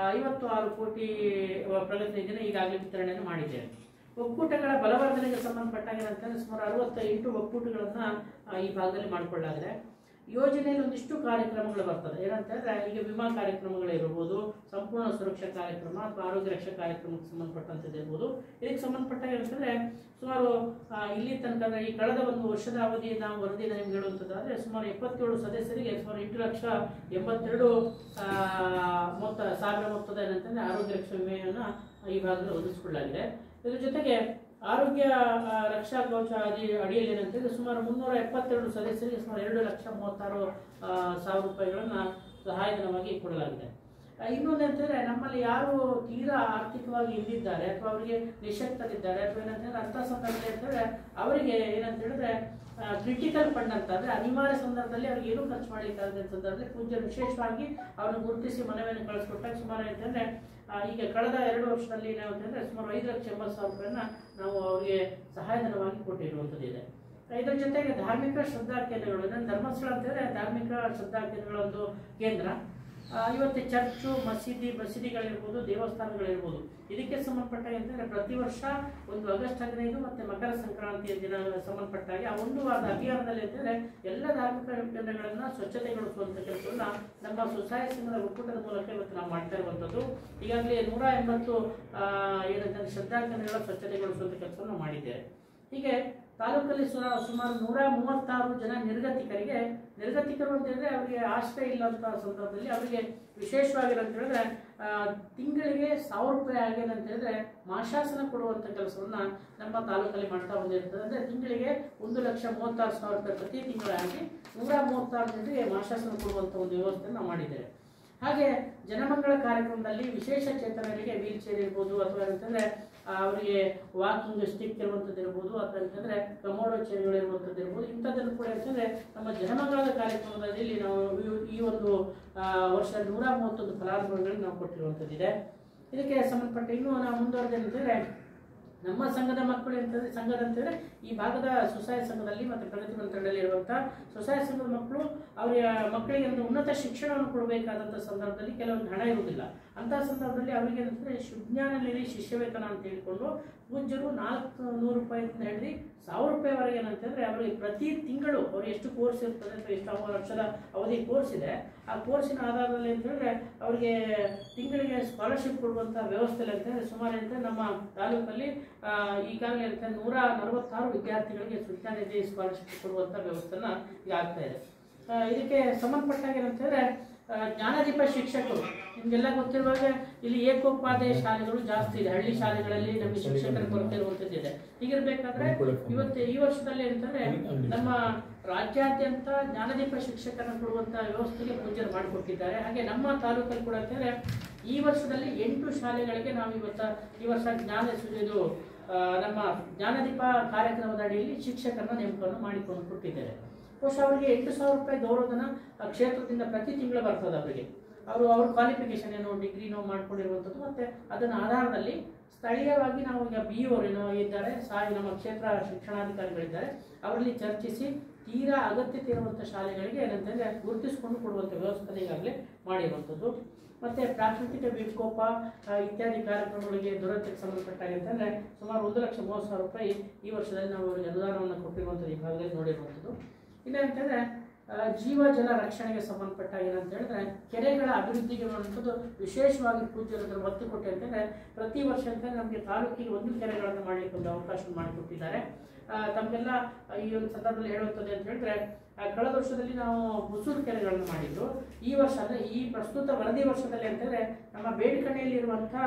ಐವತ್ತು ಆರು ಕೋಟಿ ಆ, ಪ್ರಗತಿ ನಿಧಿನ ಈಗಾಗಲೇ ವಿತರಣೆಯನ್ನು ಮಾಡಿದ್ದೇವೆ ಒಕ್ಕೂಟಗಳ ಬಲವರ್ಧನೆಗೆ ಸಂಬಂಧಪಟ್ಟಾಗ ಏನಂತಂದ್ರೆ ಸುಮಾರು ಅರವತ್ತೆಂಟು ಒಕ್ಕೂಟಗಳನ್ನ ಆ, ಈ ಭಾಗದಲ್ಲಿ ಮಾಡಿಕೊಳ್ಳಲಾಗಿದೆ ಯೋಜನೆಯಲ್ಲಿ ಒಂದಿಷ್ಟು ಕಾರ್ಯಕ್ರಮಗಳು ಬರ್ತದೆ ಏನಂತಂದ್ರೆ ಈಗ ವಿಮಾ ಕಾರ್ಯಕ್ರಮಗಳಿರ್ಬೋದು ಸಂಪೂರ್ಣ ಸುರಕ್ಷಾ ಕಾರ್ಯಕ್ರಮ ಅಥವಾ ಆರೋಗ್ಯ ರಕ್ಷಾ ಕಾರ್ಯಕ್ರಮಕ್ಕೆ ಸಂಬಂಧಪಟ್ಟಂಥದ್ದು ಇರ್ಬೋದು ಇದಕ್ಕೆ ಸಂಬಂಧಪಟ್ಟಾಗ ಏನಂತಂದ್ರೆ ಸುಮಾರು ಆ, ಇಲ್ಲಿ ತನಕ ಅಂದ್ರೆ ಈ ಕಳೆದ ಒಂದು ವರ್ಷದ ಅವಧಿ ನಾವು ವರದಿ ನಿಮ್ಗೆ ಹೇಳುವಂಥದ್ದಾದ್ರೆ ಸುಮಾರು ಎಪ್ಪತ್ತೇಳು ಸದಸ್ಯರಿಗೆ ಸುಮಾರು ಎಂಟು ಲಕ್ಷ ಎಂಬತ್ತೆರಡು ಆ, ಮೊತ್ತ ಸಾವಿರ ಮೊತ್ತದ ಏನಂತಂದ್ರೆ ಆರೋಗ್ಯ ರಕ್ಷಾ ವಿಮೆಯನ್ನ ಈ ಭಾಗದಲ್ಲಿ ಒದಗಿಸಿಕೊಳ್ಳಲಾಗಿದೆ ಇದ್ರ ಜೊತೆಗೆ ಆರೋಗ್ಯ ಆ, ರಕ್ಷಾ ಕವಚ ಅಡಿ ಅಡಿಯಲ್ಲಿ ಏನಂತಂದ್ರೆ ಸುಮಾರು ಮುನ್ನೂರ ಎಪ್ಪತ್ತೆರಡು ಸದಸ್ಯರಿಗೆ ಸುಮಾರು ಎರಡು ಲಕ್ಷ ಮೂವತ್ತಾರು ಆ, ಸಾವಿರ ರೂಪಾಯಿಗಳನ್ನ ಸಹಾಯಧನವಾಗಿ ಕೊಡಲಾಗಿದೆ ಆ, ಇನ್ನೊಂದು ಅಂತಂದ್ರೆ ನಮ್ಮಲ್ಲಿ ಯಾರು ತೀರಾ ಆರ್ಥಿಕವಾಗಿ ಇಲ್ಲಿದ್ದಾರೆ ಅಥವಾ ಅವರಿಗೆ ನಿಶಕ್ತರಿದ್ದಾರೆ ಅಥವಾ ಏನಂತಂದ್ರೆ ಅಂತ ಸಂದರ್ಭದಲ್ಲಿ ಅಂತಂದ್ರೆ ಅವರಿಗೆ ಏನಂತ ಹೇಳಿದ್ರೆ ಕ್ರಿಟಿಕಲ್ ಫಂಡ್ ಅಂತ ಅಂದ್ರೆ ಅನಿವಾರ್ಯ ಸಂದರ್ಭದಲ್ಲಿ ಅವ್ರಿಗೆ ಏನು ಖರ್ಚು ಮಾಡ್ಲಿಕ್ಕೆ ಆಗದ ಸಂದರ್ಭದಲ್ಲಿ ಪೂಜ್ಯರು ವಿಶೇಷವಾಗಿ ಅವ್ರನ್ನ ಗುರುತಿಸಿ ಮನವಿಯನ್ನು ಕಳಿಸ್ಕೊಟ್ಟಾಗ ಸುಮಾರು ಅಂತಂದ್ರೆ ಆ, ಈಗ ಕಳೆದ ಎರಡು ವರ್ಷದಲ್ಲಿ ಏನಂತಂದ್ರೆ ಸುಮಾರು ಐದು ಲಕ್ಷ ಎಂಬತ್ತು ಸಾವಿರ ರೂಪಾಯಿನ ನಾವು ಅವರಿಗೆ ಸಹಾಯಧನವಾಗಿ ಕೊಟ್ಟಿರುವಂಥದ್ದು ಇದೆ ಇದರ ಜೊತೆಗೆ ಧಾರ್ಮಿಕ ಶ್ರದ್ಧಾ ಕೇಂದ್ರಗಳು ಅಂದ್ರೆ ಧರ್ಮಸ್ಥಳ ಅಂತಂದ್ರೆ ಧಾರ್ಮಿಕ ಶ್ರದ್ಧಾ ಕೇಂದ್ರಗಳ ಒಂದು ಕೇಂದ್ರ ಆ, ಇವತ್ತು ಚರ್ಚು ಮಸೀದಿ ಮಸೀದಿಗಳಿರ್ಬೋದು ದೇವಸ್ಥಾನಗಳಿರ್ಬೋದು ಇದಕ್ಕೆ ಸಂಬಂಧಪಟ್ಟ ಅಂತಂದ್ರೆ ಪ್ರತಿ ವರ್ಷ ಒಂದು ಆಗಸ್ಟ್ ಹದಿನೈದು ಮತ್ತೆ ಮಕರ ಸಂಕ್ರಾಂತಿಯ ದಿನ ಸಂಬಂಧಪಟ್ಟಾಗೆ ಆ ಒಂದು ವಾರದ ಅಭಿಯಾನದಲ್ಲಿ ಅಂತಂದ್ರೆ ಎಲ್ಲ ಧಾರ್ಮಿಕ ಕೇಂದ್ರಗಳನ್ನ ಸ್ವಚ್ಛತೆಗೊಳಿಸುವಂತ ಕೆಲಸವನ್ನ ನಮ್ಮ ಸ್ವಸಹಾಯ ಸಂಘದ ಒಕ್ಕೂಟದ ಮೂಲಕ ಇವತ್ತು ನಾವು ಮಾಡ್ತಾ ಇರುವಂತದ್ದು ಈಗಾಗಲೇ ನೂರ ಎಂಬತ್ತು ಆ, ಏನಂತಂದ್ರೆ ಶ್ರದ್ಧಾ ಕೇಂದ್ರಗಳ ಸ್ವಚ್ಛತೆಗೊಳಿಸುವಂತ ಕೆಲಸವನ್ನು ಮಾಡಿದ್ದೇವೆ ಹೀಗೆ ತಾಲೂಕಲ್ಲಿ ಸುಮಾರು ಸುಮಾರು ನೂರ ಮೂವತ್ತಾರು ಜನ ನಿರ್ಗತಿಕರಿಗೆ ನಿರ್ಗತಿಕರು ಅಂತ ಹೇಳಿದ್ರೆ ಅವರಿಗೆ ಆಶ್ರಯ ಇಲ್ಲಂತ ಸಂದರ್ಭದಲ್ಲಿ ಅವರಿಗೆ ವಿಶೇಷವಾಗಿ ಅಂತ ಹೇಳಿದ್ರೆ ಆ, ತಿಂಗಳಿಗೆ ಸಾವಿರ ರೂಪಾಯಿ ಆಗಿದೆ ಅಂತ ಹೇಳಿದ್ರೆ ಮಾಶಾಸನ ಕೊಡುವಂತ ಕೆಲಸವನ್ನ ನಮ್ಮ ತಾಲೂಕಲ್ಲಿ ಮಾಡ್ತಾ ಬಂದಿರ್ತದೆ ಅಂದ್ರೆ ತಿಂಗಳಿಗೆ ಒಂದು ಲಕ್ಷ ಮೂವತ್ತಾರು ಸಾವಿರ ರೂಪಾಯಿ ಪ್ರತಿ ತಿಂಗಳಾಗಿ ನೂರ ಮೂವತ್ತಾರು ಜನರಿಗೆ ಮಾಶಾಸನ ಕೊಡುವಂತ ಒಂದು ವ್ಯವಸ್ಥೆಯನ್ನು ನಾವು ಮಾಡಿದ್ದೇವೆ ಹಾಗೆ ಜನಮಂಗಳ ಕಾರ್ಯಕ್ರಮದಲ್ಲಿ ವಿಶೇಷ ಚೇತನರಿಗೆ ವೀಲ್ ಚೇರ್ ಇರ್ಬೋದು ಅಥವಾ ಅಂತಂದ್ರೆ ಆ, ಅವರಿಗೆ ವಾಕಿಂಗ್ ಸ್ಟಿಕ್ ಇರುವಂಥದ್ದು ಇರ್ಬೋದು ಅಥವಾ ಅಂತಂದ್ರೆ ಕಮೋಡೋ ಚೇರ್ಗಳು ಇರುವಂಥದ್ದು ಇರ್ಬೋದು ಇಂಥದ್ದನ್ನು ಕೂಡ ಅಂತಂದ್ರೆ ನಮ್ಮ ಜನಮಂಗಳದ ಕಾರ್ಯಕ್ರಮದಲ್ಲಿ ಇಲ್ಲಿ ನಾವು ಈ- ಈ ಒಂದು ಆ, ವರ್ಷ ನೂರ ಮೂವತ್ತೊಂದು ಫಲಾನುಭವಿಗಳಿಗೆ ನಾವು ಕೊಟ್ಟಿರುವಂಥದ್ದಿದೆ ಇದಕ್ಕೆ ಸಂಬಂಧಪಟ್ಟ ಇನ್ನೂ ನಾವು ಮುಂದುವರೆದಂತಂದ್ರೆ ನಮ್ಮ ಸಂಘದ ಮಕ್ಕಳು ಅಂತಂದ್ರೆ ಸಂಘದ ಅಂತಂದ್ರೆ ಈ ಭಾಗದ ಸ್ವಸಹಾಯ ಸಂಘದಲ್ಲಿ ಮತ್ತು ಪ್ರಗತಿ ಮಂತ್ರಿಗಳಲ್ಲಿ ಇರುವಂತಹ ಸ್ವಸಹಾಯ ಸಂಘದ ಮಕ್ಕಳು ಅವರ ಮಕ್ಕಳಿಗೆ ಒಂದು ಉನ್ನತ ಶಿಕ್ಷಣವನ್ನು ಕೊಡಬೇಕಾದಂಥ ಸಂದರ್ಭದಲ್ಲಿ ಕೆಲವೊಂದು ಹಣ ಇರುವುದಿಲ್ಲ ಅಂತಹ ಸಂದರ್ಭದಲ್ಲಿ ಅವರಿಗೆ ಏನಂತಂದ್ರೆ ಸುಜ್ಞಾನ ನಿಧಿ ಶಿಷ್ಯ ವೇತನ ಅಂತ ಹೇಳಿಕೊಂಡು ಪೂಜ್ಯರು ನಾಲ್ಕು ನೂರು ರೂಪಾಯಿಂದ ಹಿಡಿದು ಸಾವಿರ ರೂಪಾಯಿವರೆಗೆ ಏನಂತಂದ್ರೆ ಅವರಿಗೆ ಪ್ರತಿ ತಿಂಗಳು ಅವ್ರಿಗೆ ಎಷ್ಟು ಕೋರ್ಸ್ ಇರ್ತದೆ ಅಥವಾ ಎಷ್ಟು ಅವ- ವರ್ಷದ ಅವಧಿ ಕೋರ್ಸ್ ಇದೆ ಆ ಕೋರ್ಸಿನ ಆಧಾರದಲ್ಲಿ ಅಂತ ಹೇಳಿದ್ರೆ ಅವರಿಗೆ ತಿಂಗಳಿಗೆ ಸ್ಕಾಲರ್ಶಿಪ್ ಕೊಡುವಂತ ವ್ಯವಸ್ಥೆ ಅಂತಂದ್ರೆ ಸುಮಾರು ಅಂತ ನಮ್ಮ ತಾಲೂಕಲ್ಲಿ ಆ, ಈಗಾಗಲೇ ಅಂತ ನೂರ ನಲವತ್ತಾರು ವಿದ್ಯಾರ್ಥಿಗಳಿಗೆ ಸುಜ್ಞಾನ ನಿಧಿ ಸ್ಕಾಲರ್ಶಿಪ್ ಕೊಡುವಂತ ವ್ಯವಸ್ಥೆನ ಈಗ ಆಗ್ತಾ ಇದೆ ಆ, ಇದಕ್ಕೆ ಸಂಬಂಧಪಟ್ಟಾಗ ಏನಂತಂದ್ರೆ ಆ, ಜ್ಞಾನದೀಪ ಶಿಕ್ಷಕರು ನಿಮ್ಗೆಲ್ಲ ಗೊತ್ತಿರುವಾಗ ಇಲ್ಲಿ ಏಕೋಪಾಧ್ಯಾಯ ಶಾಲೆಗಳು ಜಾಸ್ತಿ ಇದೆ ಹಳ್ಳಿ ಶಾಲೆಗಳಲ್ಲಿ ನಮಗೆ ಶಿಕ್ಷಕರ ಕೊರತೆ ಇರುವಂತದ್ದಿದೆ ಹೀಗಿರ್ಬೇಕಾದ್ರೆ ಇವತ್ತು ಈ ವರ್ಷದಲ್ಲಿ ಅಂತಂದ್ರೆ ನಮ್ಮ ರಾಜ್ಯಾದ್ಯಂತ ಜ್ಞಾನದೀಪ ಶಿಕ್ಷಕರನ್ನ ಕೊಡುವಂತ ವ್ಯವಸ್ಥೆಗೆ ಪೂಜೆ ಮಾಡಿಕೊಟ್ಟಿದ್ದಾರೆ ಹಾಗೆ ನಮ್ಮ ತಾಲೂಕಲ್ಲಿ ಕೂಡ ಅಂತಂದ್ರೆ ಈ ವರ್ಷದಲ್ಲಿ ಎಂಟು ಶಾಲೆಗಳಿಗೆ ನಾವು ಇವತ್ತ ಈ ವರ್ಷ ಜ್ಞಾನ ಸು- ಇದು ಆ, ನಮ್ಮ ಜ್ಞಾನದೀಪ ಕಾರ್ಯಕ್ರಮದ ಅಡಿಯಲ್ಲಿ ಶಿಕ್ಷಕರನ್ನ ನೇಮಕವನ್ನು ಮಾಡಿಕೊಂಡು ಕೊಟ್ಟಿದ್ದೇವೆ ಬಹುಶಃ ಅವರಿಗೆ ಎಂಟು ಸಾವಿರ ರೂಪಾಯಿ ಗೌರವಧನ ಆ ಕ್ಷೇತ್ರದಿಂದ ಪ್ರತಿ ತಿಂಗಳು ಬರ್ತದೆ ಅವರಿಗೆ ಅವರು ಅವ್ರ ಕ್ವಾಲಿಫಿಕೇಶನ್ ಏನೋ ಡಿಗ್ರಿನೋ ಮಾಡ್ಕೊಂಡಿರುವಂಥದ್ದು ಮತ್ತೆ ಅದನ್ನ ಆಧಾರದಲ್ಲಿ ಸ್ಥಳೀಯವಾಗಿ ನಾವು ಈಗ ಬಿ ಏನೋ ಇದ್ದಾರೆ ಸಾಯಿ ನಮ್ಮ ಕ್ಷೇತ್ರ ಶಿಕ್ಷಣಾಧಿಕಾರಿಗಳಿದ್ದಾರೆ ಅವರಲ್ಲಿ ಚರ್ಚಿಸಿ ತೀರಾ ಅಗತ್ಯತೆ ಇರುವಂಥ ಶಾಲೆಗಳಿಗೆ ಏನಂತಂದ್ರೆ ಗುರುತಿಸಿಕೊಂಡು ಕೊಡುವಂಥ ವ್ಯವಸ್ಥೆ ಈಗಾಗಲೇ ಮಾಡಿರುವಂಥದ್ದು ಮತ್ತೆ ಪ್ರಾಕೃತಿಕ ವಿಕೋಪ ಆ, ಇತ್ಯಾದಿ ಕಾರ್ಯಕ್ರಮಗಳಿಗೆ ದುರಂತಕ್ಕೆ ಸಂಬಂಧಪಟ್ಟಾಗ ಅಂತಂದ್ರೆ ಸುಮಾರು ಒಂದು ಲಕ್ಷ ಮೂವತ್ತು ಸಾವಿರ ರೂಪಾಯಿ ಈ ವರ್ಷದಲ್ಲಿ ನಾವು ಅವರಿಗೆ ಅನುದಾನವನ್ನು ಕೊಟ್ಟಿರುವಂಥದ್ದು ಈ ಭಾಗದಲ್ಲಿ ನೋಡಿರುವಂಥದ್ದು ಇಲ್ಲ ಅಂತಂದ್ರೆ ಆ, ಜೀವ ಜಲ ರಕ್ಷಣೆಗೆ ಸಂಬಂಧಪಟ್ಟಾಗ ಏನಂತ ಹೇಳಿದ್ರೆ ಕೆರೆಗಳ ಅಭಿವೃದ್ಧಿಗೆ ಮಾಡುವಂಥದ್ದು ವಿಶೇಷವಾಗಿ ಪೂಜ್ಯರು ಒತ್ತು ಕೊಟ್ಟೆ ಅಂತಂದ್ರೆ ಪ್ರತಿ ವರ್ಷ ಅಂತ ನಮಗೆ ತಾಲೂಕಿಗೆ ಒಂದು ಕೆರೆಗಳನ್ನು ಮಾಡಲಿಕ್ಕೆ ಒಂದು ಅವಕಾಶ ಮಾಡಿಕೊಟ್ಟಿದ್ದಾರೆ ಆ, ತಮಗೆಲ್ಲ ಈ ಒಂದು ಸಂದರ್ಭದಲ್ಲಿ ಹೇಳುವಂಥದ್ದು ಅಂತ ಹೇಳಿದ್ರೆ ಆ, ಕಳೆದ ವರ್ಷದಲ್ಲಿ ನಾವು ಮುಸೂರು ಕೆರೆಗಳನ್ನು ಮಾಡಿದ್ದು ಈ ವರ್ಷ ಅಂದ್ರೆ ಈ ಪ್ರಸ್ತುತ ವರದಿ ವರ್ಷದಲ್ಲಿ ಅಂತಂದ್ರೆ ನಮ್ಮ ಬೇಡಿಕಣೆಯಲ್ಲಿರುವಂತಹ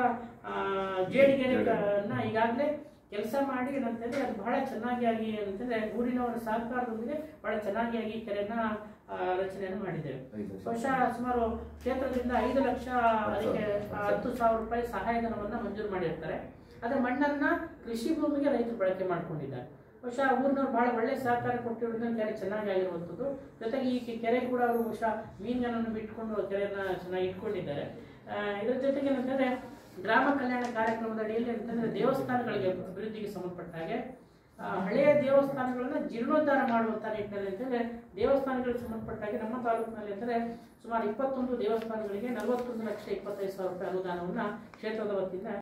ಜೇಡಿಗೆರೆಗಳನ್ನ ಈಗಾಗಲೇ ಕೆಲಸ ಮಾಡಿ ಏನಂತಂದ್ರೆ ಅದು ಬಹಳ ಚೆನ್ನಾಗಿ ಆಗಿ ಏನಂತಂದ್ರೆ ಊರಿನವರ ಸಹಕಾರದೊಂದಿಗೆ ಬಹಳ ಚೆನ್ನಾಗಿ ಆಗಿ ಕೆರೆನ ಆ, ರಚನೆಯನ್ನು ಮಾಡಿದ್ದೇವೆ ಬಹುಶಃ ಸುಮಾರು ಕ್ಷೇತ್ರದಿಂದ ಐದು ಲಕ್ಷ ಅದಕ್ಕೆ ಆ, ಹತ್ತು ಸಾವಿರ ರೂಪಾಯಿ ಸಹಾಯಧನವನ್ನ ಮಂಜೂರು ಮಾಡಿರ್ತಾರೆ ಅದೇ ಮಣ್ಣನ್ನ ಕೃಷಿ ಭೂಮಿಗೆ ರೈತರು ಬಳಕೆ ಮಾಡ್ಕೊಂಡಿದ್ದಾರೆ ಬಹುಶಃ ಊರಿನವ್ರು ಬಹಳ ಒಳ್ಳೆ ಸಹಕಾರ ಕೊಟ್ಟಿರೋದ್ರಿಂದ ಕೆರೆ ಚೆನ್ನಾಗಿ ಆಗಿರುವಂಥದ್ದು ಜೊತೆಗೆ ಈ ಕೆ- ಕೆರೆ ಕೂಡ ಅವರು ಬಹುಶಃ ಮೀನುಗಳನ್ನು ಬಿಟ್ಕೊಂಡು ಕೆರೆಯನ್ನ ಚೆನ್ನಾಗಿ ಇಟ್ಕೊಂಡಿದ್ದಾರೆ ಆ, ಇದರ ಜೊತೆಗೆ ಏನಂತಂದ್ರೆ ಗ್ರಾಮ ಕಲ್ಯಾಣ ಕಾರ್ಯಕ್ರಮದ ಅಡಿಯಲ್ಲಿ ಅಂತಂದ್ರೆ ದೇವಸ್ಥಾನಗಳಿಗೆ ಅಭಿವೃದ್ಧಿಗೆ ಸಂಬಂಧಪಟ್ಟ ಹಾಗೆ ಆ, ಹಳೆಯ ದೇವಸ್ಥಾನಗಳನ್ನ ಜೀರ್ಣೋದ್ಧಾರ ಮಾಡುವಂಥ ನಿಟ್ಟಿನಲ್ಲಿ ಅಂತಂದರೆ ದೇವಸ್ಥಾನಗಳಿಗೆ ಸಂಬಂಧಪಟ್ಟಾಗೆ ನಮ್ಮ ತಾಲೂಕಿನಲ್ಲಿ ಅಂದರೆ ಸುಮಾರು ಇಪ್ಪತ್ತೊಂದು ದೇವಸ್ಥಾನಗಳಿಗೆ ನಲವತ್ತೊಂದು ಲಕ್ಷ ಇಪ್ಪತ್ತೈದು ಸಾವಿರ ರೂಪಾಯಿ ಅನುದಾನವನ್ನು ಕ್ಷೇತ್ರದ ವತಿಯಿಂದ